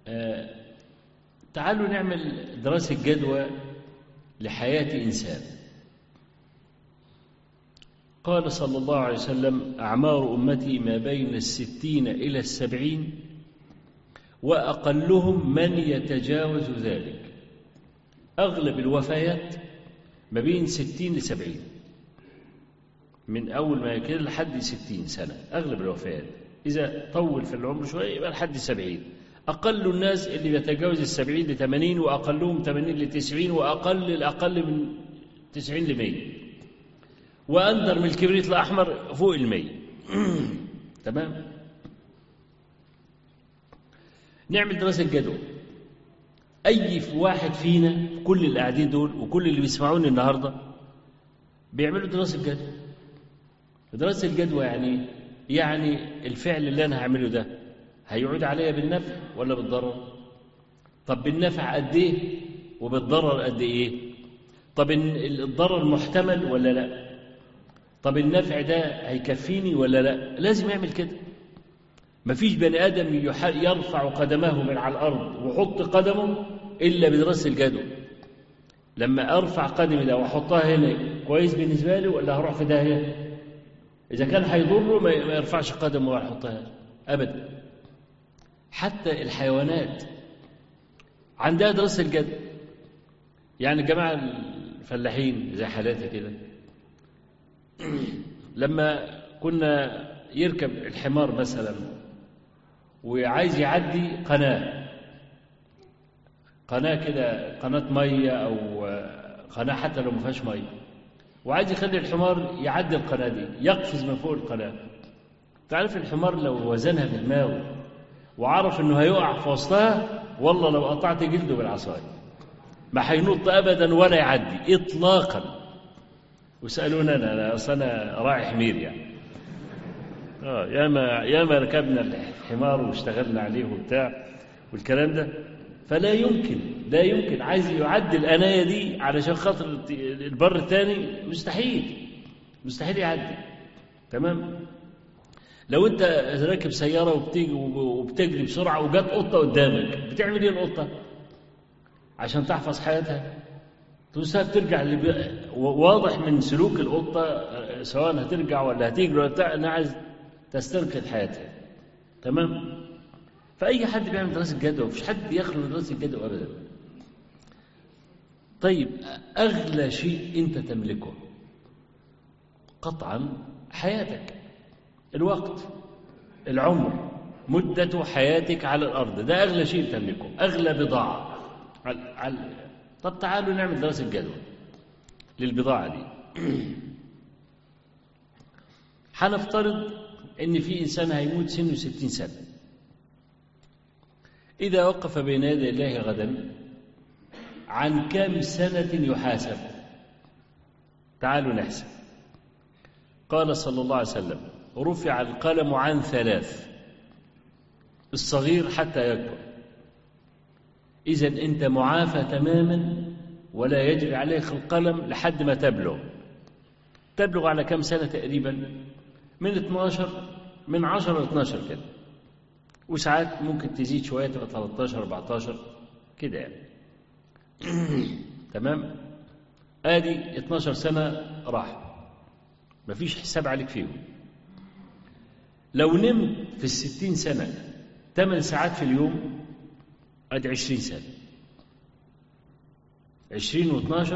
آه تعالوا نعمل دراسة جدوى لحياة إنسان قال صلى الله عليه وسلم أعمار أمتي ما بين الستين إلى السبعين وأقلهم من يتجاوز ذلك أغلب الوفيات ما بين ستين لسبعين من أول ما كده لحد ستين سنة أغلب الوفيات إذا طول في العمر شوية يبقى لحد سبعين أقل الناس اللي بيتجاوز السبعين لثمانين وأقلهم ثمانين لتسعين وأقل الأقل من تسعين لمية وأندر من الكبريت الأحمر فوق المية تمام نعمل دراسة جدوى أي واحد فينا كل اللي قاعدين دول وكل اللي بيسمعوني النهاردة بيعملوا دراسة جدوى دراسة الجدوى يعني يعني الفعل اللي أنا هعمله ده هيعود عليا بالنفع ولا بالضرر طب بالنفع قد إيه وبالضرر قد إيه طب الضرر محتمل ولا لا طب النفع ده هيكفيني ولا لا لازم يعمل كده مفيش بني آدم يرفع قدمه من على الأرض ويحط قدمه إلا بدراسة الجدوى لما أرفع قدمي ده وأحطها هنا كويس بالنسبة لي ولا هروح في داهية إذا كان هيضره ما يرفعش قدمه ولا يحطها أبدا حتى الحيوانات عندها دراسة الجدوى يعني الجماعة الفلاحين زي حالاتي كده لما كنا يركب الحمار مثلا وعايز يعدي قناة قناة كده قناة مية أو قناة حتى لو ما فيهاش مية وعايز يخلي الحمار يعدي القناة دي يقفز من فوق القناة تعرف الحمار لو وزنها في دماغه وعرف انه هيقع في وسطها والله لو قطعت جلده بالعصاية ما هينط ابدا ولا يعدي اطلاقا وسالونا انا انا اصل انا راعي حمير يعني اه ياما ياما ركبنا الحمار واشتغلنا عليه وبتاع والكلام ده فلا يمكن لا يمكن عايز يعدي الأناية دي علشان خاطر البر الثاني مستحيل مستحيل يعدي تمام لو انت راكب سيارة وبتيجي وبتجري بسرعة وجت قطة قدامك بتعمل ايه القطة عشان تحفظ حياتها تساب ترجع اللي واضح من سلوك القطة سواء هترجع ولا هتجري ولا بتاع انها عايز تستنقذ حياتها تمام فأي حد بيعمل دراسة جدوى مفيش حد يخلو من دراسة جدوى أبدا طيب أغلى شيء أنت تملكه قطعا حياتك الوقت العمر مدة حياتك على الأرض ده أغلى شيء تملكه أغلى بضاعة على... على... طب تعالوا نعمل دراسة جدوى للبضاعة دي هنفترض إن في إنسان هيموت سنه ستين سنة إذا وقف بين يدي الله غدا عن كم سنة يحاسب تعالوا نحسب قال صلى الله عليه وسلم رفع القلم عن ثلاث الصغير حتى يكبر إذا أنت معافى تماما ولا يجري عليك القلم لحد ما تبلغ تبلغ على كم سنة تقريبا من 12 من 10 ل 12 كده وساعات ممكن تزيد شوية تبقى 13 14 كده يعني تمام ادي 12 سنة راح مفيش حساب عليك فيهم لو نمت في الستين سنة 8 ساعات في اليوم ادي 20 سنة 20 و12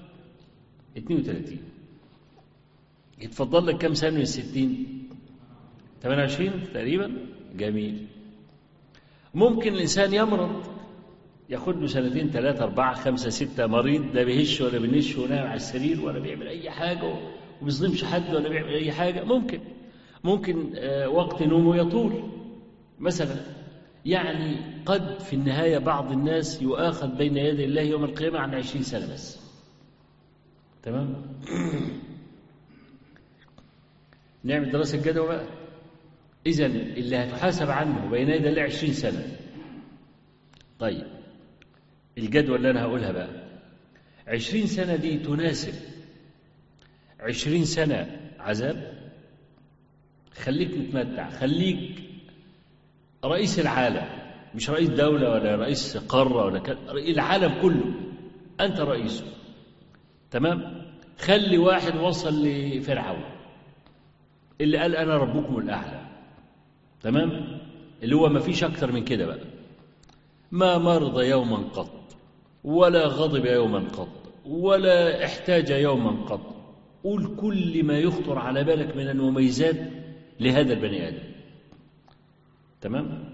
32 يتفضل لك كم سنة من الستين 28 تقريبا جميل ممكن الإنسان يمرض ياخد له سنتين ثلاثة أربعة خمسة ستة مريض لا بيهش ولا بينش ونام على السرير ولا بيعمل أي حاجة وما بيظلمش حد ولا بيعمل أي حاجة ممكن ممكن وقت نومه يطول مثلا يعني قد في النهاية بعض الناس يؤاخذ بين يدي الله يوم القيامة عن عشرين سنة بس تمام نعمل دراسة جدوى بقى إذا اللي هتحاسب عنه بين يدي الله عشرين سنة طيب الجدوى اللي أنا هقولها بقى عشرين سنة دي تناسب عشرين سنة عذاب خليك متمتع خليك رئيس العالم مش رئيس دولة ولا رئيس قارة ولا كذا العالم كله أنت رئيسه تمام خلي واحد وصل لفرعون اللي قال أنا ربكم الأعلى تمام اللي هو ما فيش أكتر من كده بقى ما مرض يوما قط ولا غضب يوما قط ولا احتاج يوما قط قول كل ما يخطر على بالك من المميزات لهذا البني آدم تمام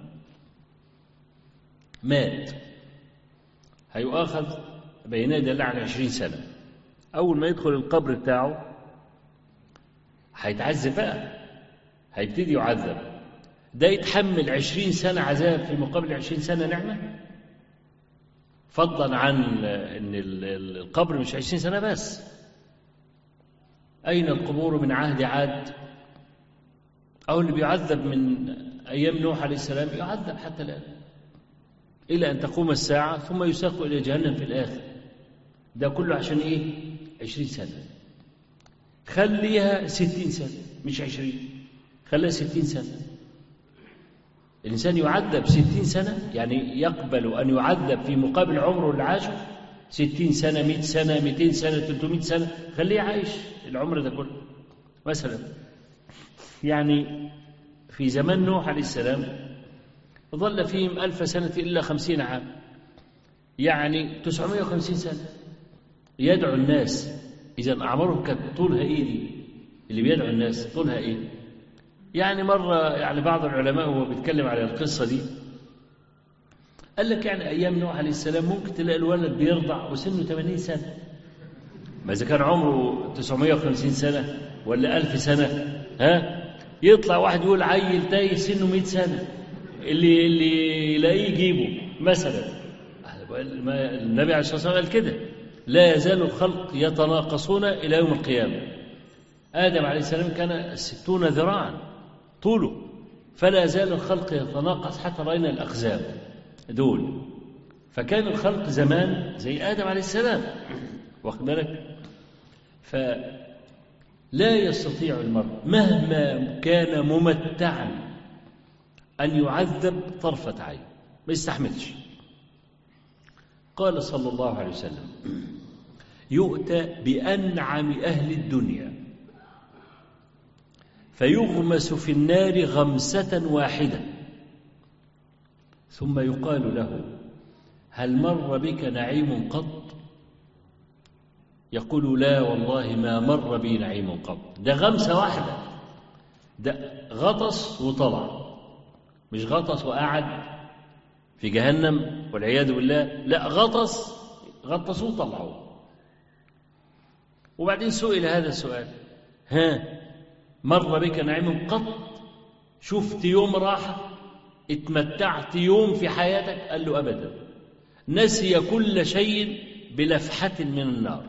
مات هيؤاخذ بين يدي الله على عشرين سنة أول ما يدخل القبر بتاعه هيتعذب بقى هيبتدي يعذب ده يتحمل عشرين سنة عذاب في مقابل عشرين سنة نعمة فضلا عن ان القبر مش عشرين سنة بس أين القبور من عهد عاد أو اللي بيعذب من أيام نوح عليه السلام يعذب حتى الآن إلى أن تقوم الساعة ثم يساق إلى جهنم في الآخر ده كله عشان إيه عشرين سنة خليها ستين سنة مش عشرين خليها ستين سنة الإنسان يعذب ستين سنة يعني يقبل أن يعذب في مقابل عمره اللي عاشه ستين سنة مئة سنة مئتين سنة تلتمائة سنة خليه عايش العمر ده كله مثلا يعني في زمن نوح عليه السلام ظل فيهم ألف سنة إلا خمسين عام يعني تسعمائة وخمسين سنة يدعو الناس إذا أعمارهم كانت طولها إيه دي اللي بيدعو الناس طولها إيه يعني مرة يعني بعض العلماء وهو بيتكلم على القصة دي قال لك يعني أيام نوح عليه السلام ممكن تلاقي الولد بيرضع وسنه 80 سنة ما إذا كان عمره 950 سنة ولا 1000 سنة ها يطلع واحد يقول عيل تايه سنه 100 سنة اللي اللي يلاقيه يجيبه مثلا النبي عليه الصلاة والسلام قال كده لا يزال الخلق يتناقصون إلى يوم القيامة آدم عليه السلام كان ستون ذراعا طوله فلا يزال الخلق يتناقص حتى رأينا الأقزام دول فكان الخلق زمان زي آدم عليه السلام واخد بالك فلا يستطيع المرء مهما كان ممتعا أن يعذب طرفة عين ما يستحملش قال صلى الله عليه وسلم يؤتى بأنعم أهل الدنيا فيغمس في النار غمسة واحدة ثم يقال له هل مر بك نعيم قط يقول لا والله ما مر بي نعيم قط ده غمسة واحدة ده غطس وطلع مش غطس وقعد في جهنم والعياذ بالله لا غطس غطسوه وطلعوه وبعدين سئل هذا السؤال ها مر بك نعيم قط شفت يوم راحة اتمتعت يوم في حياتك قال له أبدا نسي كل شيء بلفحة من النار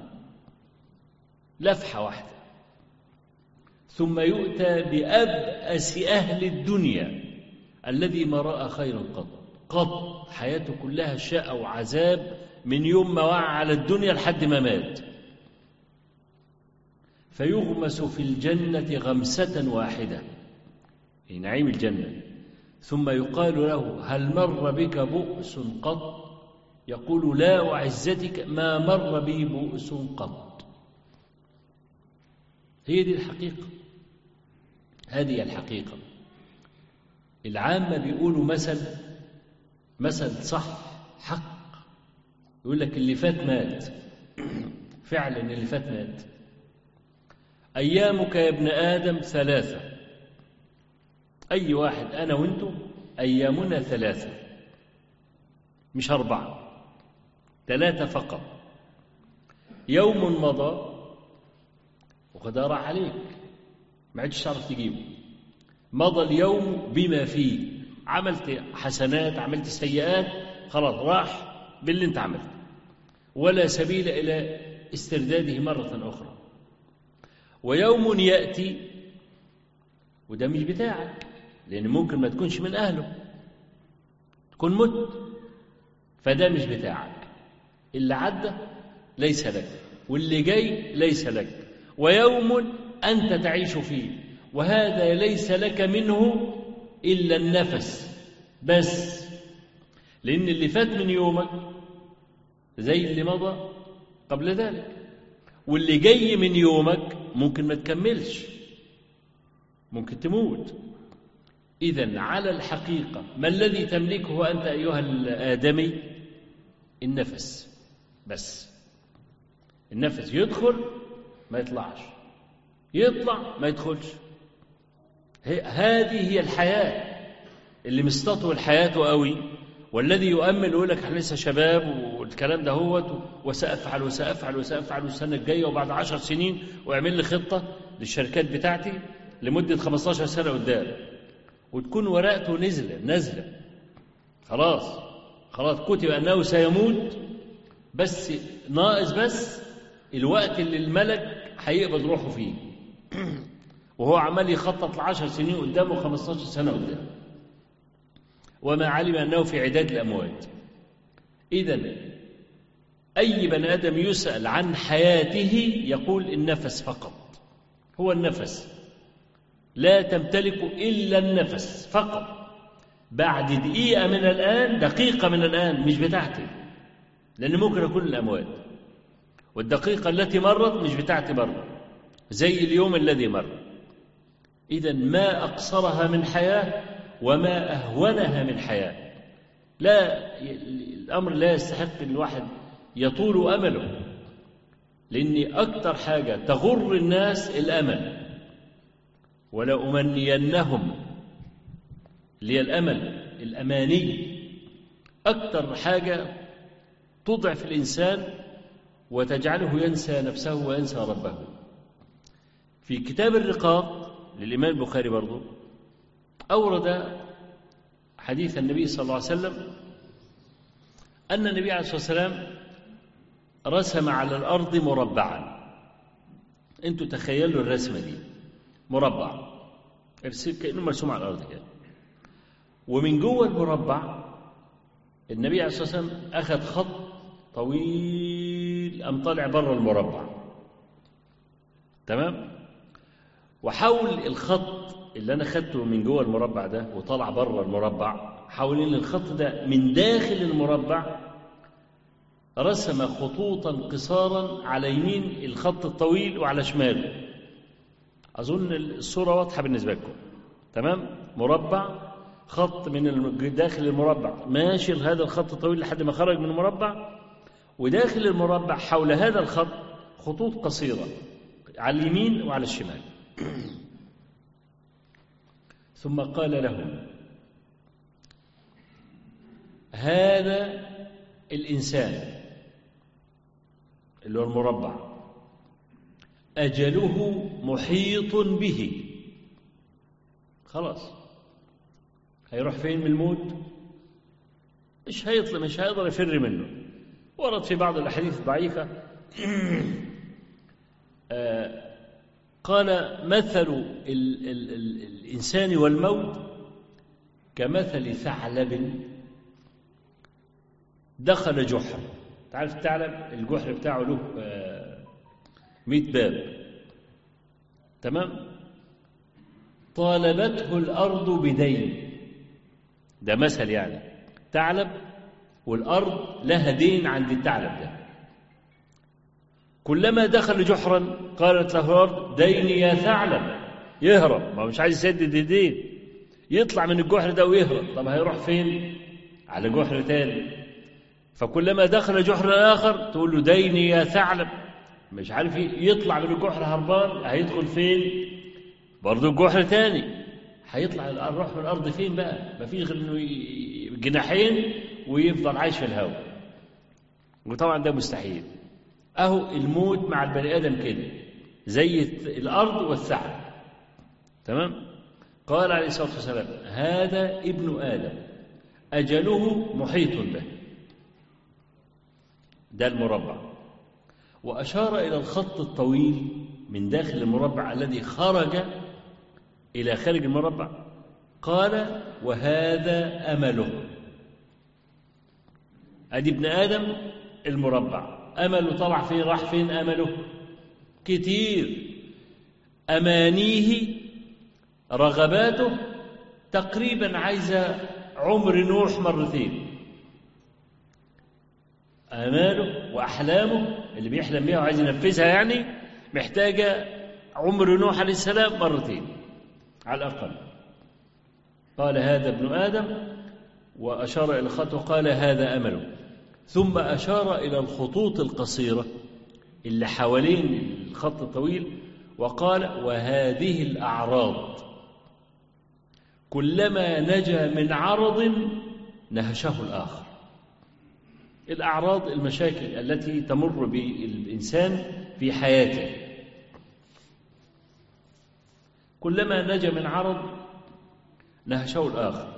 لفحة واحدة ثم يؤتى بأبأس أهل الدنيا الذي ما رأى خيرا قط قط حياته كلها شاء وعذاب من يوم ما وعى على الدنيا لحد ما مات فيغمس في الجنة غمسة واحدة في نعيم الجنة ثم يقال له هل مر بك بؤس قط يقول لا وعزتك ما مر بي بؤس قط هي دي الحقيقة هذه الحقيقة العامة بيقولوا مثل مثل صح حق يقول لك اللي فات مات فعلا اللي فات مات أيامك يا ابن آدم ثلاثة أي واحد أنا وأنتم أيامنا ثلاثة مش أربعة ثلاثة فقط يوم مضى وقد راح عليك ما عدتش تعرف تجيبه مضى اليوم بما فيه عملت حسنات عملت سيئات خلاص راح باللي انت عملته ولا سبيل إلى استرداده مرة أخرى ويوم يأتي وده مش بتاعك لأن ممكن ما تكونش من أهله تكون مت فده مش بتاعك اللي عدى ليس لك واللي جاي ليس لك ويوم أنت تعيش فيه وهذا ليس لك منه إلا النفس بس لأن اللي فات من يومك زي اللي مضى قبل ذلك واللي جاي من يومك ممكن ما تكملش ممكن تموت إذا على الحقيقة ما الذي تملكه أنت أيها الآدمي النفس بس النفس يدخل ما يطلعش يطلع ما يدخلش هذه هي الحياة اللي مستطول حياته قوي والذي يؤمل يقول لك احنا لسه شباب والكلام ده هو وسافعل وسافعل وسافعل السنه الجايه وبعد عشر سنين واعمل لي خطه للشركات بتاعتي لمده 15 سنه قدام وتكون ورقته نزله نازله خلاص خلاص كتب انه سيموت بس ناقص بس الوقت اللي الملك هيقبض روحه فيه وهو عمال يخطط لعشر سنين قدام و15 سنة قدام وما علم أنه في عداد الأموات إذا أي بني آدم يسأل عن حياته يقول النفس فقط هو النفس لا تمتلك إلا النفس فقط بعد دقيقة من الآن دقيقة من الآن مش بتاعتي لأن ممكن أكون الأموات والدقيقة التي مرت مش بتاعتي برضه زي اليوم الذي مر إذا ما أقصرها من حياة وما أهونها من حياة لا الأمر لا يستحق أن الواحد يطول أمله لأن أكثر حاجة تغر الناس الأمل ولأمنينهم لي الأمل الأماني أكثر حاجة تضعف الإنسان وتجعله ينسى نفسه وينسى ربه في كتاب الرقاق للإمام البخاري برضه أورد حديث النبي صلى الله عليه وسلم أن النبي عليه الصلاة والسلام رسم على الأرض مربعا أنتوا تخيلوا الرسمة دي مربع كأنه مرسوم على الأرض كده ومن جوه المربع النبي عليه الصلاة والسلام أخذ خط طويل أم طالع بره المربع تمام وحول الخط اللي أنا خدته من جوه المربع ده وطلع بره المربع حوالين الخط ده من داخل المربع رسم خطوطا قصارا على يمين الخط الطويل وعلى شماله أظن الصورة واضحة بالنسبة لكم تمام مربع خط من داخل المربع ماشي هذا الخط الطويل لحد ما خرج من المربع وداخل المربع حول هذا الخط خطوط قصيرة على اليمين وعلى الشمال ثم قال له هذا الإنسان اللي هو المربع أجله محيط به خلاص هيروح فين من الموت مش هيطلع مش هيقدر يفر منه ورد في بعض الأحاديث الضعيفة آه قال مثل ال ال ال الإنسان والموت كمثل ثعلب دخل جحر تعرف الثعلب الجحر بتاعه له مئة باب تمام طالبته الأرض بدين ده مثل يعني ثعلب والأرض لها دين عند الثعلب ده كلما دخل جحرا قالت له الأرض ديني يا ثعلب يهرب ما مش عايز يسدد الدين يطلع من الجحر ده ويهرب طب هيروح فين على جحر تاني فكلما دخل جحر آخر تقول له ديني يا ثعلب مش عارف يطلع من الجحر هربان هيدخل فين برضه الجحر تاني هيطلع الروح من الأرض فين بقى مفيش غير إنه جناحين ويفضل عايش في الهواء وطبعا ده مستحيل أهو الموت مع البني آدم كده زي الأرض والثعلب تمام قال عليه الصلاة والسلام هذا ابن آدم أجله محيط به ده المربع وأشار إلى الخط الطويل من داخل المربع الذي خرج إلى خارج المربع قال وهذا أمله أدي ابن آدم المربع أمله طلع فين راح فين أمله كتير أمانيه رغباته تقريبا عايزة عمر نوح مرتين آماله وأحلامه اللي بيحلم بيها وعايز ينفذها يعني محتاجة عمر نوح عليه السلام مرتين على الأقل قال هذا ابن آدم وأشار إلى الخط وقال هذا أمله ثم أشار إلى الخطوط القصيرة اللي حوالين الخط الطويل وقال وهذه الأعراض كلما نجا من عرض نهشه الآخر الأعراض المشاكل التي تمر بالإنسان في حياته كلما نجا من عرض نهشه الآخر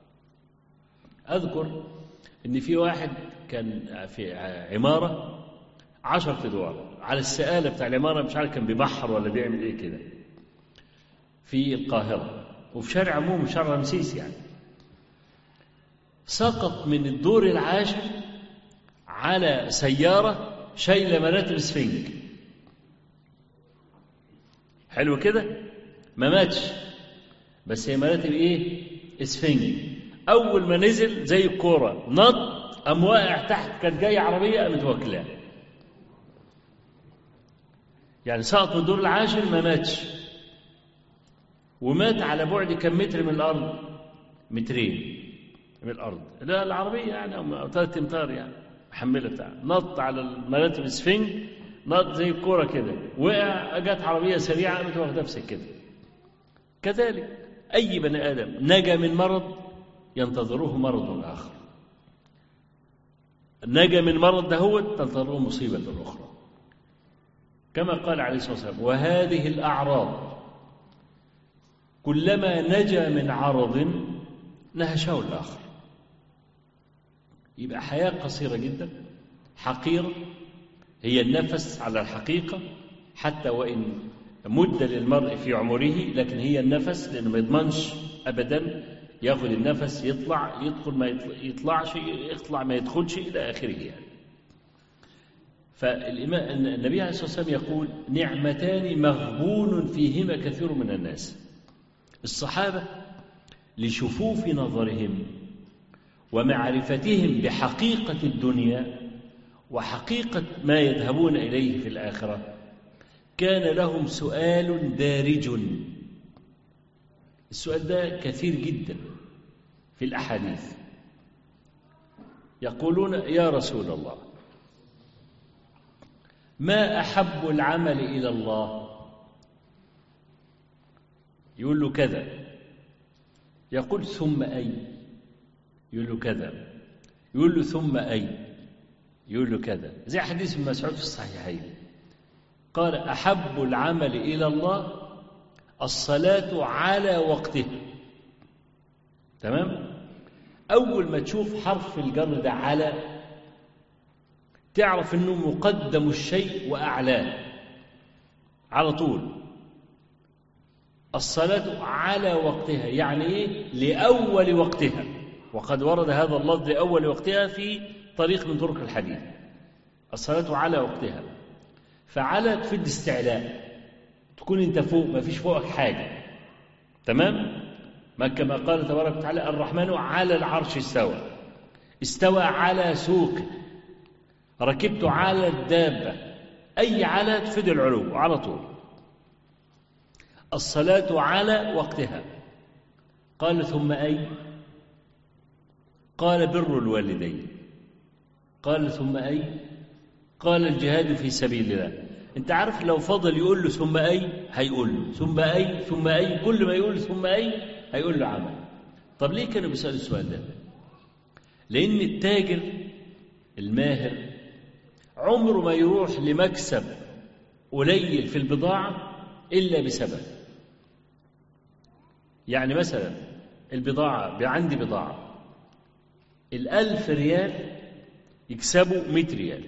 أذكر إن في واحد كان في عمارة عشر أدوار على السقالة بتاع العمارة مش عارف كان بيبحر ولا بيعمل إيه كده في القاهرة وفي شارع عموم شارع رمسيس يعني سقط من الدور العاشر على سيارة شايلة مراتب سفنج حلو كده ما ماتش بس هي مراتب ايه اسفنج اول ما نزل زي الكوره نط قام واقع تحت كانت جايه عربيه قامت واكلاه يعني سقط من الدور العاشر ما ماتش ومات على بعد كم متر من الارض مترين من الارض لا العربيه يعني او ثلاث امتار يعني محمله بتاع نط على المراتب السفنج نط زي الكوره كده وقع جت عربيه سريعه قامت واخداه في سكتها كذلك اي بني ادم نجا من مرض ينتظره مرض اخر نجا من مرض دهوت تنتظره مصيبه اخرى كما قال عليه الصلاه والسلام وهذه الاعراض كلما نجا من عرض نهشه الاخر يبقى حياه قصيره جدا حقيره هي النفس على الحقيقه حتى وان مد للمرء في عمره لكن هي النفس لانه ما يضمنش ابدا ياخذ النفس يطلع يدخل ما يطلعش يطلع ما يدخلش الى اخره يعني فالإمام النبي عليه الصلاة والسلام يقول نعمتان مغبون فيهما كثير من الناس الصحابة لشفوف نظرهم ومعرفتهم بحقيقة الدنيا وحقيقة ما يذهبون إليه في الآخرة كان لهم سؤال دارج السؤال ده كثير جدا في الأحاديث يقولون يا رسول الله ما أحب العمل إلى الله يقول له كذا يقول ثم أي يقول له كذا يقول له ثم أي يقول له كذا زي حديث ابن مسعود في الصحيحين قال أحب العمل إلى الله الصلاة على وقتها تمام أول ما تشوف حرف الجر ده على تعرف أنه مقدم الشيء وأعلاه على طول الصلاة على وقتها يعني إيه لأول وقتها وقد ورد هذا اللفظ لأول وقتها في طريق من طرق الحديث الصلاة على وقتها فعلى تفيد استعلاء تكون انت فوق ما فيش فوقك حاجة تمام ما كما قال تبارك وتعالى الرحمن على العرش استوى استوى على سوق ركبت على الدابة أي على تفيد العلو على طول الصلاة على وقتها قال ثم أي قال بر الوالدين قال ثم أي قال الجهاد في سبيل الله انت عارف لو فضل يقول له ثم أي هيقول له ثم أي ثم أي كل ما يقول ثم أي هيقول له عمل طب ليه كانوا بيسألوا السؤال ده لأن التاجر الماهر عمره ما يروح لمكسب قليل في البضاعة إلا بسبب يعني مثلا البضاعة عندي بضاعة الألف ريال يكسبوا مئة ريال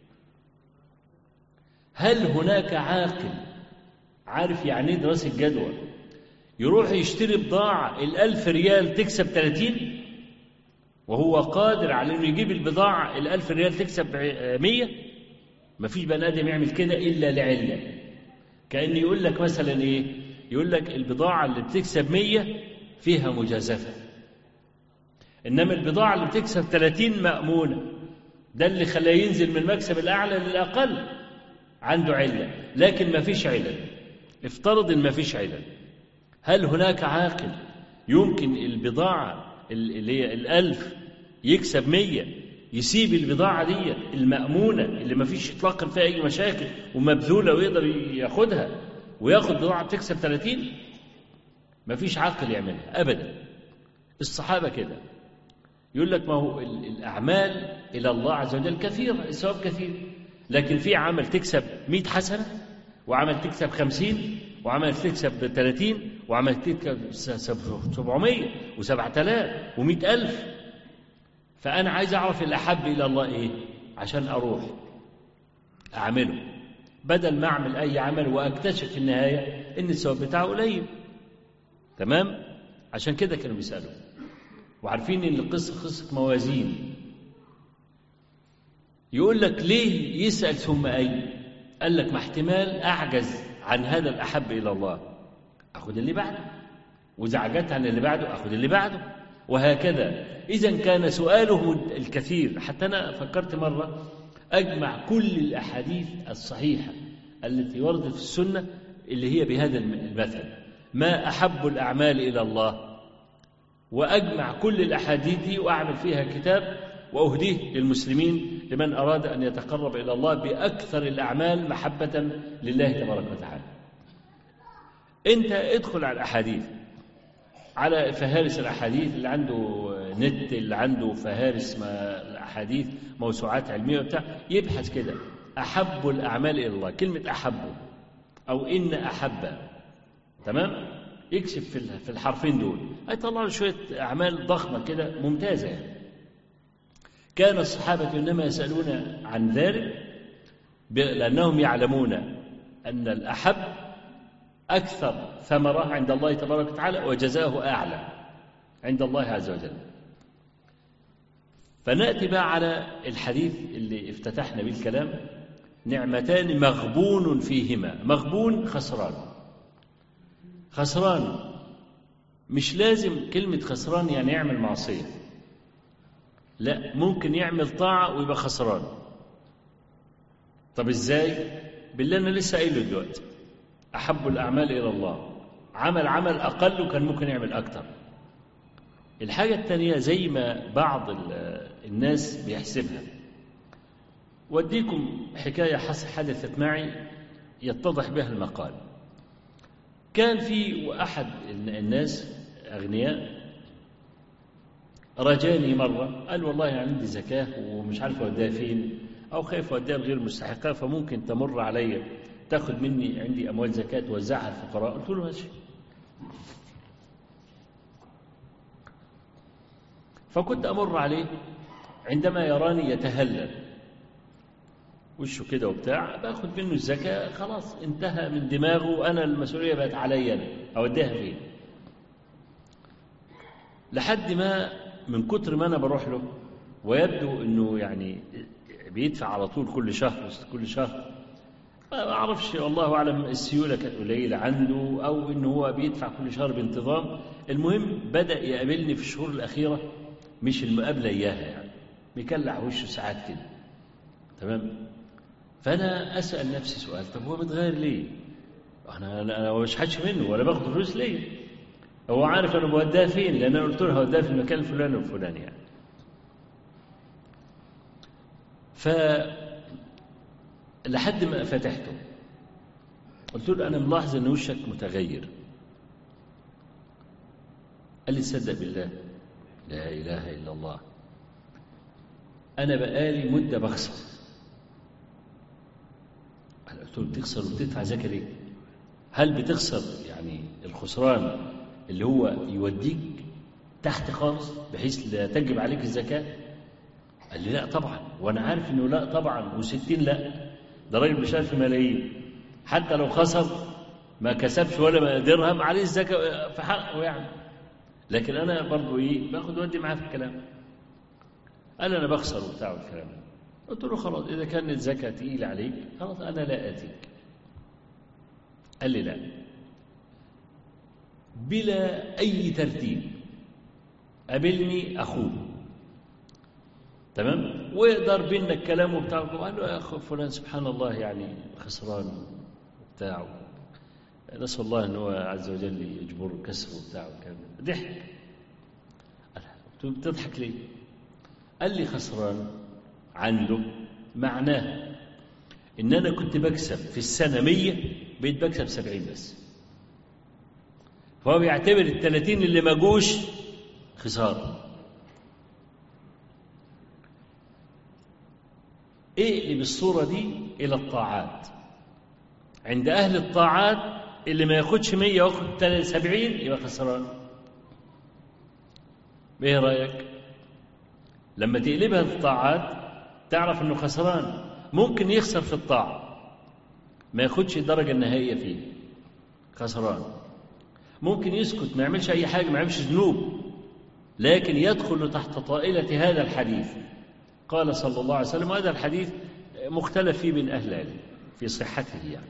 هل هناك عاقل عارف يعني دراسة جدوى يروح يشتري بضاعة الألف ريال تكسب 30 وهو قادر على انه يجيب البضاعة الألف ريال تكسب 100 مفيش بني آدم يعمل كده إلا لعلة كأن يقول لك مثلا إيه يقول لك البضاعة اللي بتكسب 100 فيها مجازفة إنما البضاعة اللي بتكسب 30 مأمونة ده اللي خلاه ينزل من المكسب الأعلى للأقل عنده علة لكن ما فيش علل افترض ان ما فيش علل هل هناك عاقل يمكن البضاعة اللي هي الألف يكسب مية يسيب البضاعة دي المأمونة اللي ما فيش إطلاقا فيها أي مشاكل ومبذولة ويقدر ياخدها وياخد بضاعة تكسب 30 ما فيش عاقل يعملها أبدا الصحابة كده يقول لك ما هو الأعمال إلى الله عز وجل كثيرة الثواب كثير لكن في عمل تكسب 100 حسنة وعمل تكسب 50 وعمل تكسب 30 وعمل تكسب 700 و7000 و100000 فأنا عايز أعرف الأحب إلى الله إيه عشان أروح أعمله بدل ما أعمل أي عمل وأكتشف في النهاية إن الثواب بتاعه قليل تمام عشان كده كانوا بيسألوا وعارفين إن القصة قصة موازين يقول لك ليه يسأل ثم أي قال لك ما احتمال أعجز عن هذا الأحب إلى الله أخذ اللي بعده وإذا عجزت عن اللي بعده أخذ اللي بعده وهكذا إذا كان سؤاله الكثير حتى أنا فكرت مرة أجمع كل الأحاديث الصحيحة التي وردت في السنة اللي هي بهذا المثل ما أحب الأعمال إلى الله وأجمع كل الأحاديث دي وأعمل فيها كتاب وأهديه للمسلمين لمن أراد أن يتقرب إلى الله بأكثر الأعمال محبة لله تبارك وتعالى أنت ادخل على الأحاديث على فهارس الأحاديث اللي عنده نت اللي عنده فهارس ما الأحاديث موسوعات علمية وبتاع يبحث كده أحب الأعمال إلى الله كلمة أحب أو إن أحب تمام يكشف في الحرفين دول هيطلع له شوية أعمال ضخمة كده ممتازة يعني. كان الصحابة إنما يسألون عن ذلك لأنهم يعلمون أن الأحب أكثر ثمرة عند الله تبارك وتعالى وجزاه أعلى عند الله عز وجل فنأتي بقى على الحديث اللي افتتحنا به الكلام نعمتان مغبون فيهما مغبون خسران خسران مش لازم كلمة خسران يعني يعمل معصية لا ممكن يعمل طاعة ويبقى خسران طب ازاي بالله انا لسه قايله دلوقتي احب الاعمال الى الله عمل عمل اقل وكان ممكن يعمل اكتر الحاجة الثانية زي ما بعض الناس بيحسبها وديكم حكاية حدثت معي يتضح بها المقال كان في أحد الناس أغنياء رجاني مرة قال والله عندي زكاة ومش عارف أوديها فين أو خايف أوديها غير مستحقة فممكن تمر عليا تاخد مني عندي أموال زكاة توزعها الفقراء قلت له ماشي فكنت أمر عليه عندما يراني يتهلل وشه كده وبتاع باخد منه الزكاة خلاص انتهى من دماغه وأنا المسؤولية بقت عليا أنا أوديها فين لحد ما من كتر ما أنا بروح له ويبدو أنه يعني بيدفع على طول كل شهر كل شهر ما أعرفش والله أعلم السيولة كانت قليلة عنده أو أنه هو بيدفع كل شهر بانتظام المهم بدأ يقابلني في الشهور الأخيرة مش المقابلة إياها يعني بيكلع وشه ساعات كده تمام فأنا أسأل نفسي سؤال طب هو متغير ليه أنا أنا مش حدش منه ولا باخد فلوس ليه هو عارف أنا بوديها فين لأن أنا قلت له هوديها في المكان الفلاني والفلاني يعني ف لحد ما فتحته قلت له أنا ملاحظ أن وشك متغير قال لي تصدق بالله لا إله إلا الله أنا بقالي مدة بخسر أنا قلت له بتخسر وبتدفع زكاة ليه؟ هل بتخسر يعني الخسران اللي هو يوديك تحت خالص بحيث لا تجب عليك الزكاة؟ قال لي لا طبعا وأنا عارف إنه لا طبعا وستين لا ده راجل مش في ملايين حتى لو خسر ما كسبش ولا درهم عليه الزكاة في حقه يعني لكن أنا برضو إيه باخد ودي معاه في الكلام قال أنا بخسر وبتاع والكلام قلت له خلاص إذا كانت الزكاة تقيلة عليك خلاص أنا لا آتيك قال لي لا بلا أي ترتيب قابلني أخوه تمام ويقدر بينا الكلام وبتاع قال له يا اخو فلان سبحان الله يعني خسران وبتاع نسال الله ان هو عز وجل يجبر كسره وبتاع وكذا ضحك قال بتضحك ليه؟ قال لي خسران عنده معناه ان انا كنت بكسب في السنه 100 بقيت بكسب 70 بس فهو بيعتبر ال 30 اللي ما جوش خساره اقلب الصورة دي إلى الطاعات عند أهل الطاعات اللي ما ياخدش 100 ياخد 70 يبقى خسران ايه رأيك لما تقلبها للطاعات تعرف انه خسران ممكن يخسر في الطاعة ما ياخدش الدرجة النهائية فيه خسران ممكن يسكت ما يعملش أي حاجة ما يعملش ذنوب لكن يدخل تحت طائلة هذا الحديث قال صلى الله عليه وسلم وهذا الحديث مختلف فيه بين أهل العلم في صحته يعني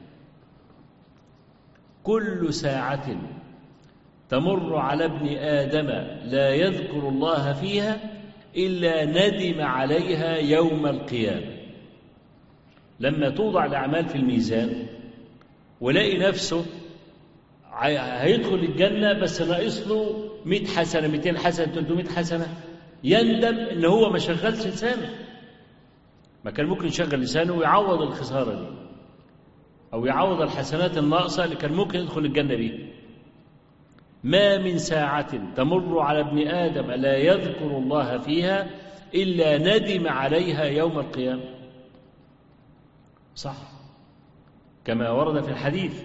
كل ساعة تمر على ابن آدم لا يذكر الله فيها إلا ندم عليها يوم القيامة لما توضع الأعمال في الميزان ولاقي نفسه هيدخل الجنة بس ناقص له 100 حسنة 200 حسنة 300 حسنة يندم ان هو ما شغلش لسانه ما كان ممكن يشغل لسانه ويعوض الخسارة دي أو يعوض الحسنات الناقصة اللي كان ممكن يدخل الجنة بيها ما من ساعة تمر على ابن آدم لا يذكر الله فيها إلا ندم عليها يوم القيامة صح كما ورد في الحديث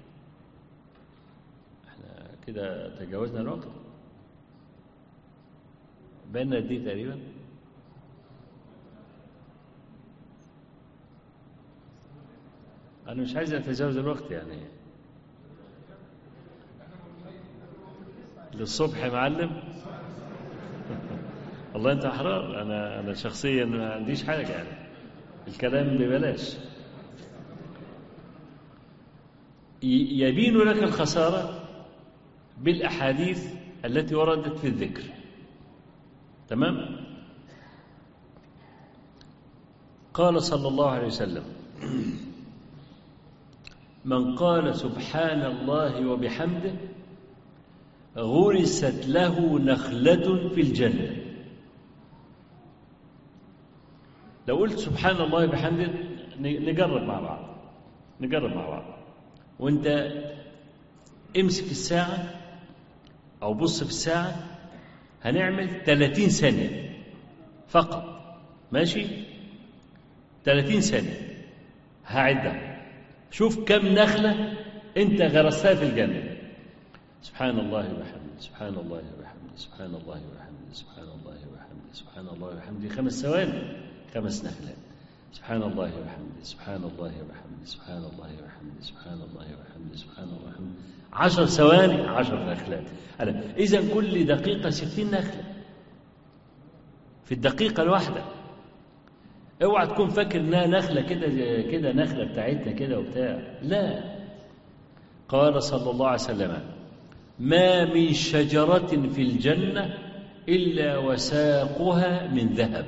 احنا كده تجاوزنا الوقت بيننا دي تقريبا أنا مش عايز أتجاوز الوقت يعني للصبح يا معلم والله أنت أحرار أنا أنا شخصيا ما عنديش حاجة يعني الكلام ببلاش يبين لك الخسارة بالأحاديث التي وردت في الذكر تمام قال صلى الله عليه وسلم من قال سبحان الله وبحمده غرست له نخلة في الجنة لو قلت سبحان الله وبحمده نجرب مع بعض نجرب مع بعض وانت امسك الساعة أو بص في الساعة هنعمل 30 ثانية فقط ماشي 30 ثانية هعدها شوف كم نخلة أنت غرستها في الجنة سبحان الله وبحمده سبحان الله وبحمده سبحان الله وبحمده سبحان الله وبحمده سبحان الله وبحمده خمس ثواني خمس نخلات سبحان الله وبحمده سبحان الله وبحمده سبحان الله وبحمده سبحان الله وبحمده سبحان الله وبحمده عشر ثواني عشر نخلات إذا كل دقيقة ستين نخلة في الدقيقة الواحدة اوعى تكون فاكر انها نخله كده كده نخله بتاعتنا كده وبتاع لا قال صلى الله عليه وسلم ما من شجره في الجنه الا وساقها من ذهب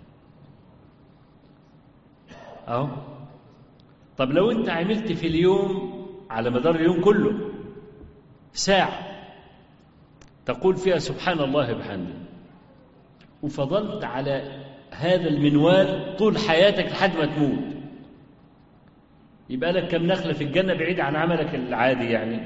اهو طب لو انت عملت في اليوم على مدار اليوم كله ساعه تقول فيها سبحان الله بحمده وفضلت على هذا المنوال طول حياتك لحد ما تموت يبقى لك كم نخلة في الجنة بعيد عن عملك العادي يعني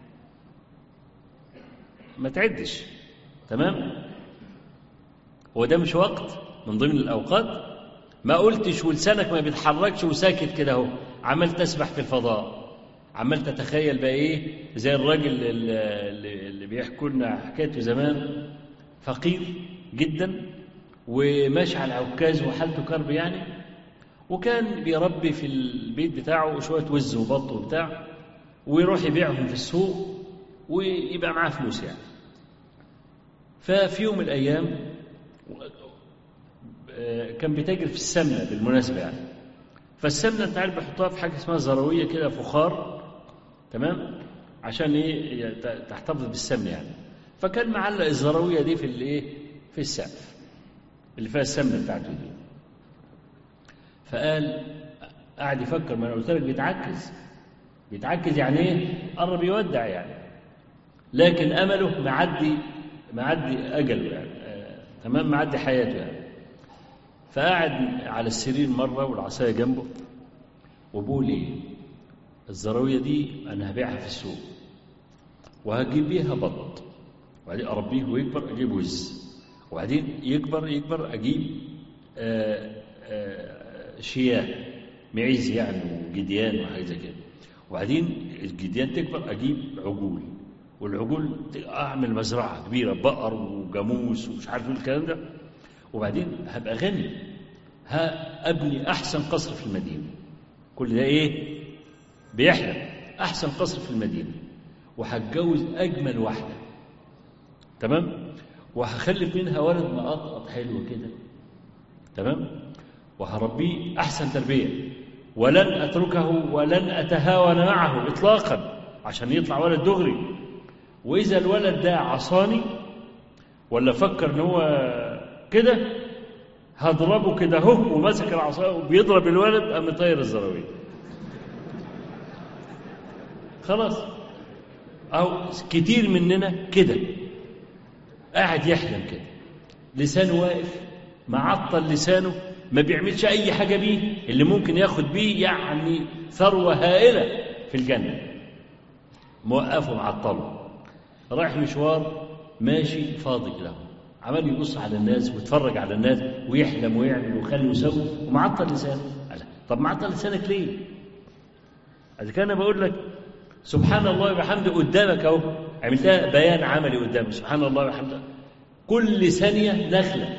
ما تعدش تمام هو ده مش وقت من ضمن الأوقات ما قلتش ولسانك ما بيتحركش وساكت كده اهو عمال تسبح في الفضاء عمال تتخيل بقى ايه زي الراجل اللي, اللي بيحكوا لنا حكايته زمان فقير جدا وماشي على عكاز وحالته كرب يعني وكان بيربي في البيت بتاعه شوية وز وبط وبتاع ويروح يبيعهم في السوق ويبقى معاه فلوس يعني ففي يوم من الأيام كان بيتاجر في السمنة بالمناسبة يعني فالسمنة أنت عارف بيحطوها في حاجة اسمها زروية كده فخار تمام عشان ايه تحتفظ بالسمنة يعني فكان معلق الزروية دي في الايه في السقف اللي فيها السمنة بتاعته دي فقال قعد يفكر ما انا قلت لك بيتعكز بيتعكز يعني ايه قرب يودع يعني لكن امله معدي معدي اجله يعني آه تمام معدي حياته يعني فقعد على السرير مره والعصايه جنبه وبقول ايه الزراويه دي انا هبيعها في السوق وهجيب بيها بط وبعدين اربيه ويكبر اجيب وز وبعدين يكبر يكبر اجيب آآ آآ شياه معيز يعني وجديان وحاجه زي كده وبعدين الجديان تكبر اجيب عجول والعجول اعمل مزرعه كبيره بقر وجاموس ومش عارف ايه الكلام ده وبعدين هبقى غني ها ابني احسن قصر في المدينه كل ده ايه بيحلم احسن قصر في المدينه وهتجوز اجمل واحده تمام وهخلف منها ولد مقطقط حلو كده تمام وهربيه احسن تربيه ولن اتركه ولن اتهاون معه اطلاقا عشان يطلع ولد دغري واذا الولد ده عصاني ولا فكر ان هو كده هضربه كده هو وماسك العصايه وبيضرب الولد قام طاير الزراويه خلاص أو كتير مننا كده قاعد يحلم كده لسانه واقف معطل لسانه ما بيعملش أي حاجة بيه اللي ممكن ياخد بيه يعني ثروة هائلة في الجنة موقفه معطله رايح مشوار ماشي فاضي كده عمال يبص على الناس ويتفرج على الناس ويحلم ويعمل ويخلي ويسوي ومعطل لسانه طب معطل لسانك ليه؟ إذا كان بقول لك سبحان الله وبحمده قدامك اهو عملتها بيان عملي قدامك سبحان الله وبحمده كل ثانية نخلة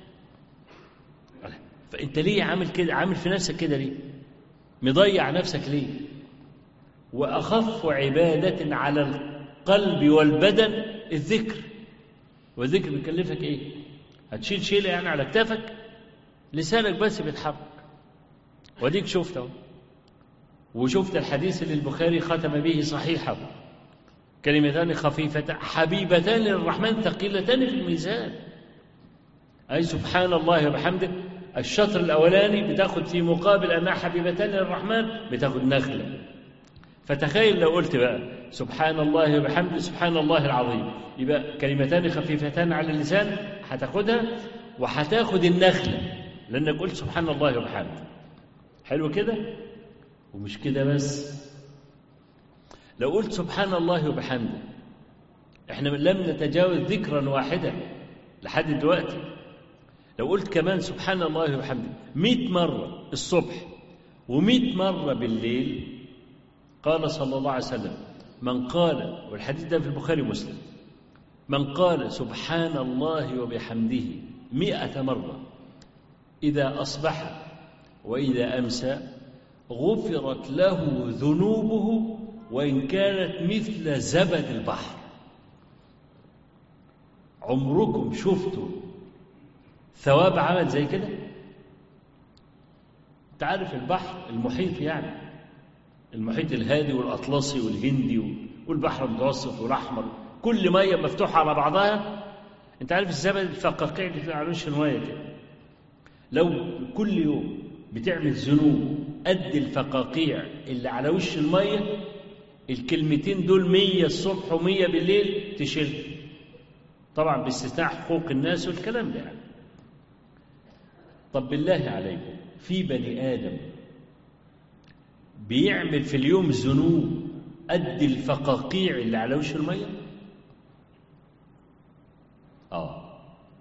فأنت ليه عامل كده عامل في نفسك كده ليه مضيع نفسك ليه وأخف عبادة على القلب والبدن الذكر والذكر بيكلفك ايه هتشيل شيلة يعني على كتافك لسانك بس بيتحرك وديك شفت اهو وشفت الحديث اللي البخاري ختم به صحيحه كلمتان خفيفتان حبيبتان للرحمن ثقيلتان في الميزان أي سبحان الله وبحمده الشطر الأولاني بتاخد في مقابل أنها حبيبتان للرحمن بتاخد نخلة فتخيل لو قلت بقى سبحان الله وبحمده سبحان الله العظيم يبقى كلمتان خفيفتان على اللسان هتاخدها وهتاخد النخلة لأنك قلت سبحان الله وبحمده حلو كده ومش كده بس لو قلت سبحان الله وبحمده احنا لم نتجاوز ذكرا واحدا لحد دلوقتي لو قلت كمان سبحان الله وبحمده مئة مرة الصبح ومئة مرة بالليل قال صلى الله عليه وسلم من قال والحديث ده في البخاري ومسلم من قال سبحان الله وبحمده مئة مرة إذا أصبح وإذا أمسى غفرت له ذنوبه وإن كانت مثل زبد البحر عمركم شفتوا ثواب عمل زي كده انت عارف البحر المحيط يعني المحيط الهادي والأطلسي والهندي والبحر المتوسط والأحمر كل مية مفتوحة على بعضها انت عارف الزبد الفقاقيع اللي في على وش المية كده لو كل يوم بتعمل ذنوب قد الفقاقيع اللي على وش المية الكلمتين دول مية الصبح ومية بالليل تشيل طبعا باستثناء حقوق الناس والكلام ده يعني طب بالله عليكم في بني آدم بيعمل في اليوم ذنوب قد الفقاقيع اللي على وش المية اه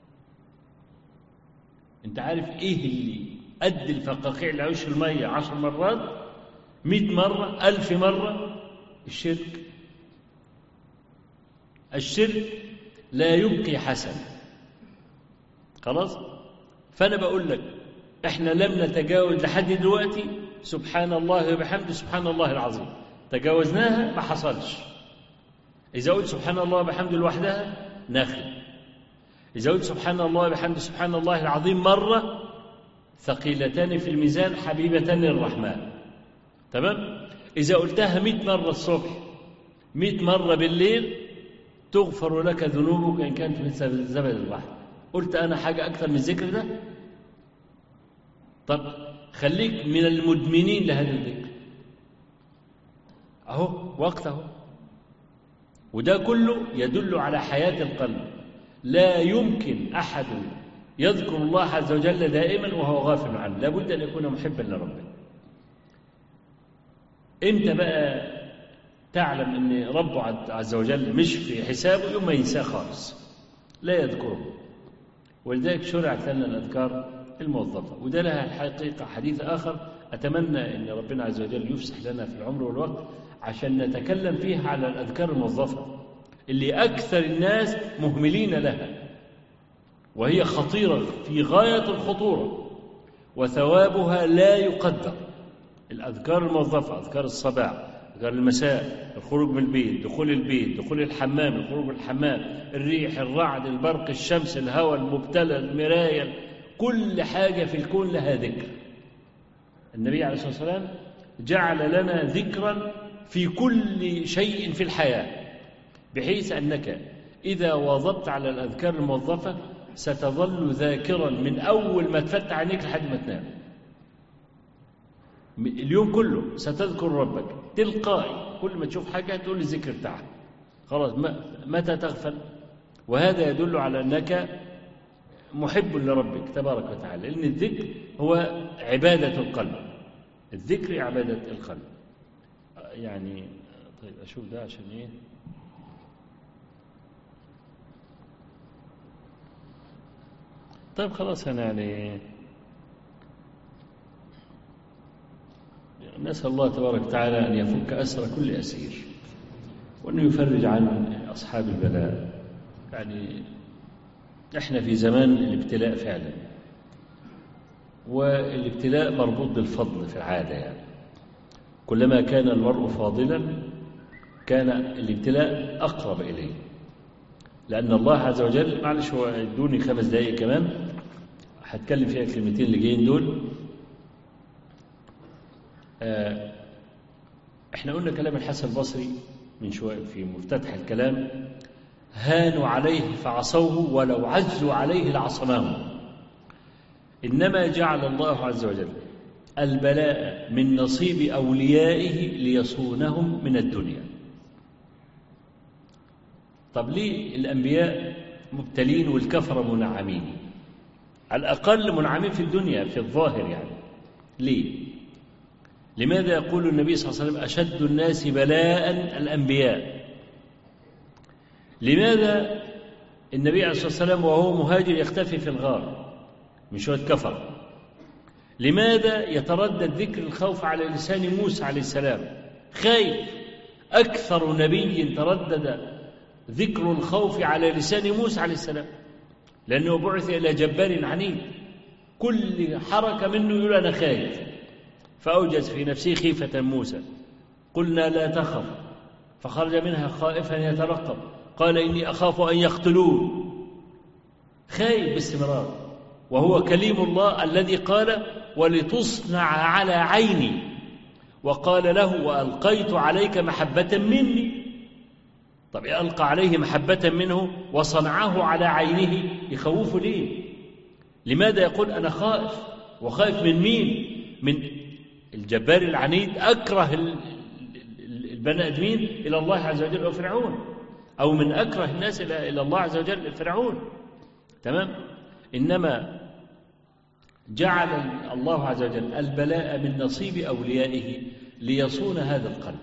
انت عارف ايه اللي قد الفقاقيع اللي على وش المية عشر مرات مئة مرة ألف مرة الشرك الشرك لا يبقي حسن خلاص فأنا بقول لك احنا لم نتجاوز لحد دلوقتي سبحان الله وبحمده سبحان الله العظيم تجاوزناها ما حصلش إذا قلت سبحان الله وبحمده لوحدها نخل إذا قلت سبحان الله وبحمده سبحان الله العظيم مرة ثقيلتان في الميزان حبيبتان للرحمن تمام إذا قلتها مئة مرة الصبح مئة مرة بالليل تغفر لك ذنوبك إن كانت مثل زبد البحر قلت أنا حاجة أكثر من الذكر ده طب خليك من المدمنين لهذا الذكر أهو وقت أهو وده كله يدل على حياة القلب لا يمكن أحد يذكر الله عز وجل دائما وهو غافل عنه لابد أن يكون محبا لربه امتى بقى تعلم ان ربه عز وجل مش في حسابه يوم ما ينساه خالص لا يذكره ولذلك شرعت لنا الاذكار الموظفه وده لها الحقيقه حديث اخر اتمنى ان ربنا عز وجل يفسح لنا في العمر والوقت عشان نتكلم فيها على الاذكار الموظفه اللي اكثر الناس مهملين لها وهي خطيره في غايه الخطوره وثوابها لا يقدر الأذكار الموظفة أذكار الصباح أذكار المساء الخروج من البيت دخول البيت دخول الحمام الخروج من الحمام الريح الرعد البرق الشمس الهواء المبتلى المراية كل حاجة في الكون لها ذكر النبي عليه الصلاة والسلام جعل لنا ذكرا في كل شيء في الحياة بحيث أنك إذا واظبت على الأذكار الموظفة ستظل ذاكرا من أول ما تفتح عينيك لحد ما تنام اليوم كله ستذكر ربك تلقائي كل ما تشوف حاجة تقول الذكر بتاعها خلاص متى تغفل وهذا يدل على أنك محب لربك تبارك وتعالى لأن الذكر هو عبادة القلب الذكر عبادة القلب يعني طيب أشوف ده عشان إيه طيب خلاص أنا يعني نسأل الله تبارك وتعالى أن يفك أسر كل أسير وأنه يفرج عن أصحاب البلاء يعني إحنا في زمان الابتلاء فعلا والابتلاء مربوط بالفضل في العادة يعني كلما كان المرء فاضلا كان الابتلاء أقرب إليه لأن الله عز وجل معلش هو ادوني خمس دقايق كمان هتكلم فيها الكلمتين اللي جايين دول احنا قلنا كلام الحسن البصري من شوية في مفتتح الكلام هانوا عليه فعصوه ولو عزوا عليه لعصماه إنما جعل الله عز وجل البلاء من نصيب أوليائه ليصونهم من الدنيا طب ليه الأنبياء مبتلين والكفرة منعمين على الأقل منعمين في الدنيا في الظاهر يعني ليه لماذا يقول النبي صلى الله عليه وسلم أشد الناس بلاء الأنبياء لماذا النبي عليه الصلاة والسلام وهو مهاجر يختفي في الغار من شوية كفر لماذا يتردد ذكر الخوف على لسان موسى عليه السلام خايف أكثر نبي تردد ذكر الخوف على لسان موسى عليه السلام لأنه بعث إلى جبار عنيد كل حركة منه يقول أنا خايف فأوجز في نفسه خيفة موسى قلنا لا تخف فخرج منها خائفا يترقب قال إني أخاف أن يقتلون خايف باستمرار وهو كليم الله الذي قال ولتصنع على عيني وقال له وألقيت عليك محبة مني طب ألقى عليه محبة منه وصنعه على عينه يخوفه ليه لماذا يقول أنا خائف وخائف من مين من الجبار العنيد أكره البني آدمين إلى الله عز وجل وفرعون أو من أكره الناس إلى الله عز وجل فرعون تمام إنما جعل الله عز وجل البلاء من نصيب أوليائه ليصون هذا القلب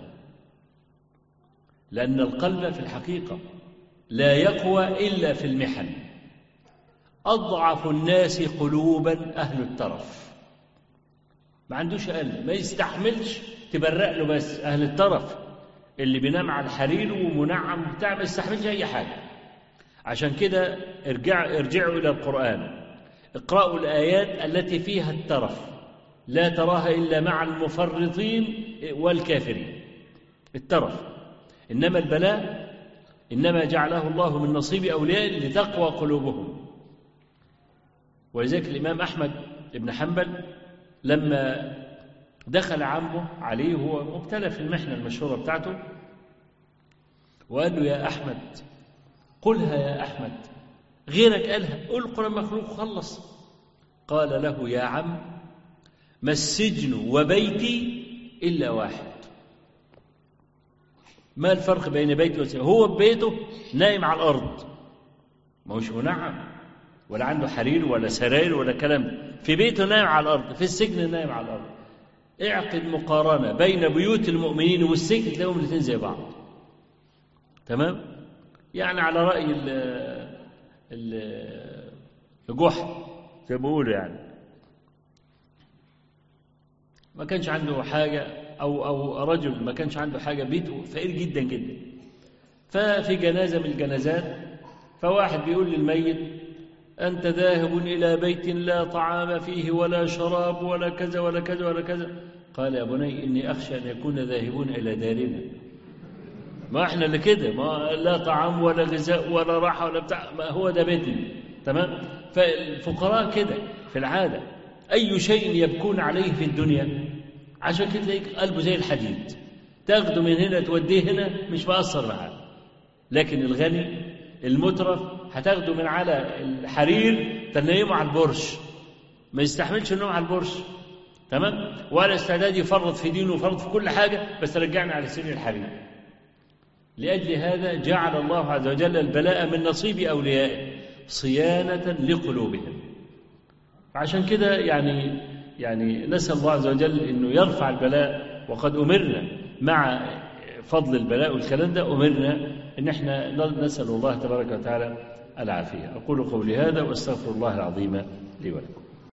لأن القلب في الحقيقة لا يقوى إلا في المحن أضعف الناس قلوبا أهل الترف ما عندوش قلب ما يستحملش تبرق له بس أهل الترف اللي بينام على الحرير ومنعم بتاع ما يستحملش أي حاجة عشان كده ارجع ارجعوا إلى القرآن اقرأوا الآيات التي فيها الترف لا تراها إلا مع المفرطين والكافرين الترف إنما البلاء إنما جعله الله من نصيب أولياء لتقوى قلوبهم ولذلك الإمام أحمد بن حنبل لما دخل عمه عليه هو مبتلى في المحنة المشهورة بتاعته وقال له يا أحمد قلها يا أحمد غيرك قالها قول القرآن مخلوق خلص قال له يا عم ما السجن وبيتي إلا واحد ما الفرق بين بيتي وسجن هو ببيته نايم على الأرض ما هوش منعم ولا عنده حرير ولا سراير ولا كلام في بيته نايم على الأرض في السجن نايم على الأرض اعقد مقارنة بين بيوت المؤمنين والسجن تلاقيهم الاثنين زي بعض تمام يعني على رأي ال ال الجحا زي ما بيقولوا يعني ما كانش عنده حاجة أو أو رجل ما كانش عنده حاجة بيته فقير جدا جدا ففي جنازة من الجنازات فواحد بيقول للميت أنت ذاهب إلى بيت لا طعام فيه ولا شراب ولا كذا ولا كذا ولا كذا قال يا بني إني أخشى أن يكون ذاهبون إلى دارنا ما احنا اللي كده ما لا طعام ولا غذاء ولا راحة ولا بتاع ما هو ده بيتنا تمام فالفقراء كده في العادة أي شيء يبكون عليه في الدنيا عشان كده تلاقيك قلبه زي الحديد تاخده من هنا توديه هنا مش مأثر معاه لكن الغني المترف هتاخده من على الحرير تنيمه على البرش ما يستحملش النوم على البرش تمام ولا استعداد يفرط في دينه ويفرط في كل حاجة بس رجعنا على سن الحرير لأجل هذا جعل الله عز وجل البلاء من نصيب أوليائه صيانة لقلوبهم عشان كده يعني يعني نسأل الله عز وجل أنه يرفع البلاء وقد أمرنا مع فضل البلاء والكلام ده أمرنا أن احنا نسأل الله تبارك وتعالى العافية أقول قولي هذا وأستغفر الله العظيم لي ولكم